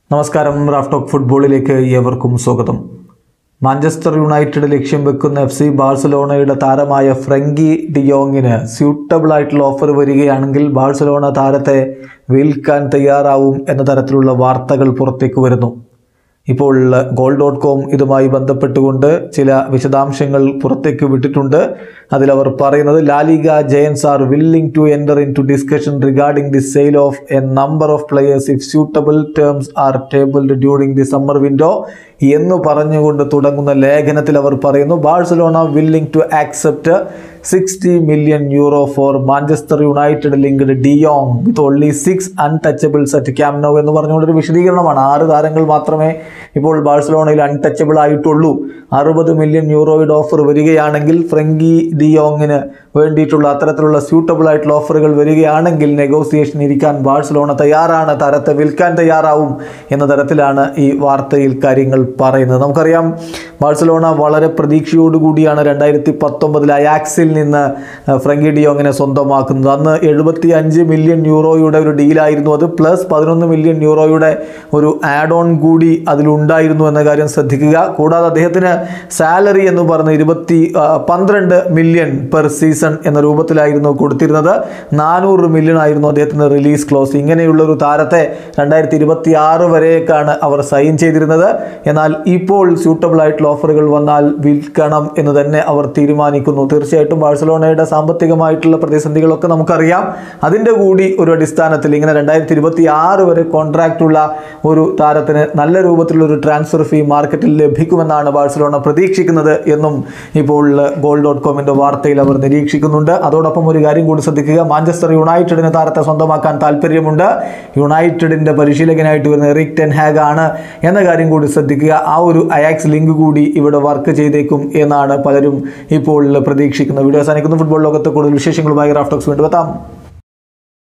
നമസ്കാരം Raf talk ഫുട്ബോളിലേക്ക് ഏവർക്കും സ്വാഗതം മാഞ്ചസ്റ്റർ യുണൈറ്റഡ് ലക്ഷ്യം വെക്കുന്ന എഫ് സി ബാഴ്സലോണയുടെ താരമായ ഫ്രങ്കി ഡിയോങ്ങിന് സ്യൂട്ടബിൾ ആയിട്ടുള്ള ഓഫർ വരികയാണെങ്കിൽ ബാഴ്സലോണ താരത്തെ വിൽക്കാൻ തയ്യാറാവും എന്ന തരത്തിലുള്ള വാർത്തകൾ പുറത്തേക്ക് വരുന്നു ഇപ്പോൾ ഗോൾ ഡോട്ട് കോം ഇതുമായി ബന്ധപ്പെട്ടുകൊണ്ട് ചില വിശദാംശങ്ങൾ പുറത്തേക്ക് വിട്ടിട്ടുണ്ട് അതിലവർ പറയുന്നത് La Liga giants are willing to enter into discussion regarding the sale of a number of players if suitable terms are tabled during the summer window എന്ന് പറഞ്ഞുകൊണ്ട് തുടങ്ങുന്ന ലേഖനത്തിൽ അവർ പറയുന്നു Barcelona willing to accept sixty million euro for Manchester United linked de Jong with only six untouchables at Camp Nou എന്ന് പറഞ്ഞുകൊണ്ടൊരു വിശദീകരണമാണ് ആറ് താരങ്ങൾ മാത്രമേ ഇപ്പോൾ ബാഴ്സലോണയിൽ അൺടച്ചബിൾ ആയിട്ടുള്ളൂ അറുപത് മില്യൺ യൂറോയുടെ ഓഫർ വരികയാണെങ്കിൽ ഫ്രങ്കി ഡിയോങ്ങിന് വേണ്ടിയിട്ടുള്ള അത്തരത്തിലുള്ള സ്യൂട്ടബിൾ ആയിട്ടുള്ള ഓഫറുകൾ വരികയാണെങ്കിൽ നെഗോസിയേഷൻ ഇരിക്കാൻ ബാഴ്സലോണ തയ്യാറാണ് താരത്തെ വിൽക്കാൻ തയ്യാറാവും എന്ന തരത്തിലാണ് ഈ വാർത്തയിൽ കാര്യങ്ങൾ പറയുന്നത് നമുക്കറിയാം ബാഴ്സലോണ വളരെ പ്രതീക്ഷയോടുകൂടിയാണ് രണ്ടായിരത്തി പത്തൊമ്പതിൽ അയാക്സിൽ നിന്ന് അഹ്, ഫ്രങ്കി ഡിയോങ്ങിനെ സ്വന്തമാക്കുന്നത് അന്ന് എഴുപത്തി അഞ്ച് മില്യൺ യൂറോയുടെ ഒരു ഡീലായിരുന്നു അത് പ്ലസ് പതിനൊന്ന് മില്യൺ യൂറോയുടെ ഒരു ആഡ് ഓൺ കൂടി അതിലുണ്ടായിരുന്നു എന്ന കാര്യം ശ്രദ്ധിക്കുക കൂടാതെ അദ്ദേഹത്തിന് സാലറി എന്ന് പറഞ്ഞ ഇരുപത്തി ആ, പന്ത്രണ്ട് മില്യൺ പെർ സീസൺ എന്ന രൂപത്തിലായിരുന്നു കൊടുത്തിരുന്നത് നാനൂറ് മില്യൺ ആയിരുന്നു അദ്ദേഹത്തിന് റിലീസ് ക്ലോസ് ഇങ്ങനെയുള്ള ഒരു താരത്തെ രണ്ടായിരത്തി ഇരുപത്തി ആറ് വരേക്കാണ് അവർ സൈൻ ചെയ്തിരുന്നത് എന്നാൽ ഇപ്പോൾ സ്യൂട്ടബിൾ ആയിട്ടുള്ള ഓഫറുകൾ വന്നാൽ വിൽക്കണം എന്ന് തന്നെ അവർ തീരുമാനിക്കുന്നു തീർച്ചയായിട്ടും ബാഴ്സലോണയുടെ സാമ്പത്തികമായിട്ടുള്ള പ്രതിസന്ധികളൊക്കെ നമുക്കറിയാം അതിൻ്റെ കൂടി ഒരു അടിസ്ഥാനത്തിൽ ഇങ്ങനെ രണ്ടായിരത്തി ഇരുപത്തി ആറ് വരെ കോൺട്രാക്റ്റ് ഉള്ള ഒരു താരത്തിന് നല്ല രൂപത്തിലുള്ള ഒരു ട്രാൻസ്ഫർ ഫീ മാർക്കറ്റിൽ ലഭിക്കുമെന്നാണ് ബാഴ്സലോണ പ്രതീക്ഷിക്കുന്നത് എന്നും ഇപ്പോൾ ഗോൾ ഡോട്ട് കോമിൻ്റെ വാർത്തയിൽ അവർ നിരീക്ഷിക്കുന്നുണ്ട് അതോടൊപ്പം ഒരു കാര്യം കൂടി ശ്രദ്ധിക്കുക മാഞ്ചസ്റ്റർ യുണൈറ്റഡിന് താരത്തെ സ്വന്തമാക്കാൻ താല്പര്യമുണ്ട് യുണൈറ്റഡിൻ്റെ പരിശീലകനായിട്ട് വരുന്ന എറിക് ടെൻ ഹാഗ് ആണ് എന്ന കാര്യം കൂടി ശ്രദ്ധിക്കുക ആ ഒരു അയാക്സ് ലിങ്ക് കൂടി ഇവിടെ വർക്ക് ചെയ്തേക്കും എന്നാണ് പലരും ഇപ്പോൾ പ്രതീക്ഷിക്കുന്നത് വീഡിയോ അവസാനിക്കുന്ന ഫുട്ബോൾ ലോകത്ത് കൂടുതൽ വിശേഷങ്ങളുമായി റാഫ്റ്റോക്സ് വീണ്ടും എത്താം